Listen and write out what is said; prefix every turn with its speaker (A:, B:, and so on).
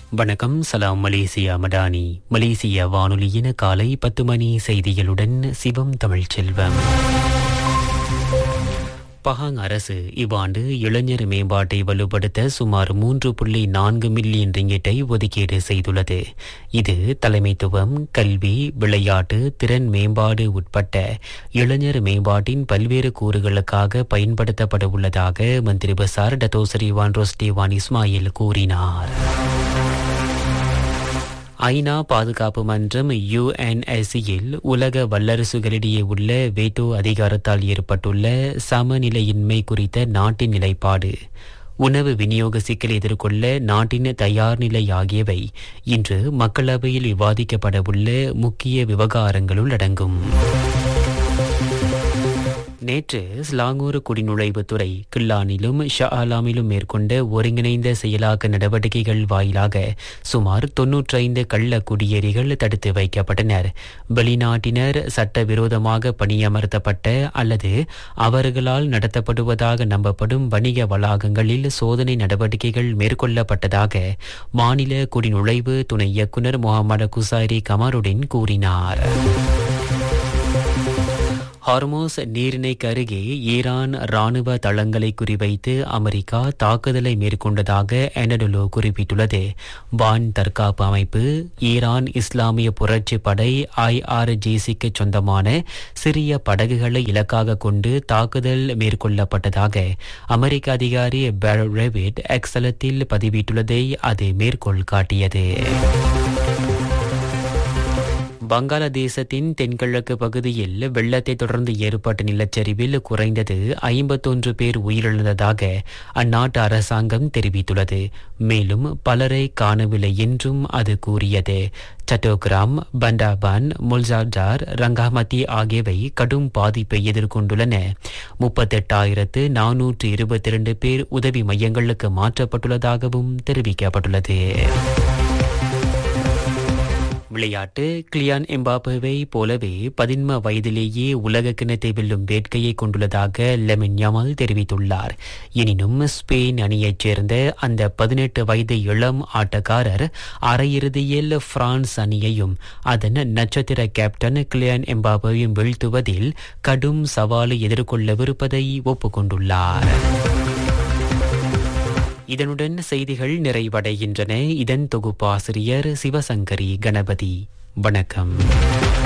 A: வணக்கம் சலாம் மலேசியா மடானி மலேசிய வானொலியின் காலை பத்து மணி செய்திகளுடன் சிவம் தமிழ் செல்வம் பஹாங் அரசு இவ்வாண்டு இளைஞர் மேம்பாட்டை வலுப்படுத்த சுமார் மூன்று புள்ளி நான்கு மில்லியன் ரிங்கிட்டை ஒதுக்கீடு செய்துள்ளது இது தலைமைத்துவம் கல்வி விளையாட்டு திறன் மேம்பாடு உட்பட்ட இளைஞர் மேம்பாட்டின் பல்வேறு கூறுகளுக்காக பயன்படுத்தப்பட உள்ளதாக மந்திரி பசார் டத்தோசரி வான் ரோஸ்டேவான் இஸ்மாயில் கூறினார் ஐநா பாதுகாப்பு மன்றம் யுஎன்எஸ்சியில் உலக வல்லரசுகளிடையே உள்ள வேட்டோ அதிகாரத்தால் ஏற்பட்டுள்ள சமநிலையின்மை குறித்த நாட்டின் நிலைப்பாடு உணவு விநியோக சிக்கலை எதிர்கொள்ள நாட்டின் தயார் நிலை ஆகியவை இன்று மக்களவையில் விவாதிக்கப்பட உள்ள முக்கிய விவகாரங்களுள் அடங்கும் நேற்று ஸ்லாங்கூர் குடிநுழைவுத்துறை கில்லானிலும் ஷாலாமிலும் மேற்கொண்ட ஒருங்கிணைந்த செயலாக்க நடவடிக்கைகள் வாயிலாக சுமார் தொன்னூற்றைந்து கள்ள குடியேறிகள் தடுத்து வைக்கப்பட்டனர் வெளிநாட்டினர் சட்டவிரோதமாக பணியமர்த்தப்பட்ட அல்லது அவர்களால் நடத்தப்படுவதாக நம்பப்படும் வணிக வளாகங்களில் சோதனை நடவடிக்கைகள் மேற்கொள்ளப்பட்டதாக மாநில குடிநுழைவு துணை இயக்குநர் முகமது குசாரி கமருடின் கூறினார் ஹார்மோஸ் நீரிணைக்கு அருகே ஈரான் ராணுவ தளங்களை குறிவைத்து அமெரிக்கா தாக்குதலை மேற்கொண்டதாக எனடலோ குறிப்பிட்டுள்ளது வான் தற்காப்பு அமைப்பு ஈரான் இஸ்லாமிய புரட்சி படை ஐஆர்ஜிசிக்கு சொந்தமான சிறிய படகுகளை இலக்காக கொண்டு தாக்குதல் மேற்கொள்ளப்பட்டதாக அமெரிக்க அதிகாரி பெர் ரெவிட் எக்ஸலத்தில் பதிவிட்டுள்ளதை அது மேற்கோள் காட்டியது வங்காளதேசத்தின் தென்கிழக்கு பகுதியில் வெள்ளத்தை தொடர்ந்து ஏற்பட்ட நிலச்சரிவில் குறைந்தது ஐம்பத்தொன்று பேர் உயிரிழந்ததாக அந்நாட்டு அரசாங்கம் தெரிவித்துள்ளது மேலும் பலரை காணவில்லை என்றும் அது கூறியது சட்டோகிராம் பண்டாபான் முல்ஜாஜார் ரங்காமதி ஆகியவை கடும் பாதிப்பை எதிர்கொண்டுள்ளன முப்பத்தெட்டாயிரத்து நானூற்று இருபத்தி இரண்டு பேர் உதவி மையங்களுக்கு மாற்றப்பட்டுள்ளதாகவும் தெரிவிக்கப்பட்டுள்ளது விளையாட்டு கிளியான் எம்பாபுவை போலவே பதின்ம வயதிலேயே உலக கிணத்தை வெல்லும் வேட்கையை கொண்டுள்ளதாக லெமின் யமல் தெரிவித்துள்ளார் எனினும் ஸ்பெயின் அணியைச் சேர்ந்த அந்த பதினெட்டு வயது இளம் ஆட்டக்காரர் அரையிறுதியில் பிரான்ஸ் அணியையும் அதன் நட்சத்திர கேப்டன் கிளியான் எம்பாபுவையும் வீழ்த்துவதில் கடும் சவாலை எதிர்கொள்ளவிருப்பதை ஒப்புக்கொண்டுள்ளார் இதனுடன் செய்திகள் நிறைவடைகின்றன இதன் தொகுப்பாசிரியர் சிவசங்கரி கணபதி வணக்கம்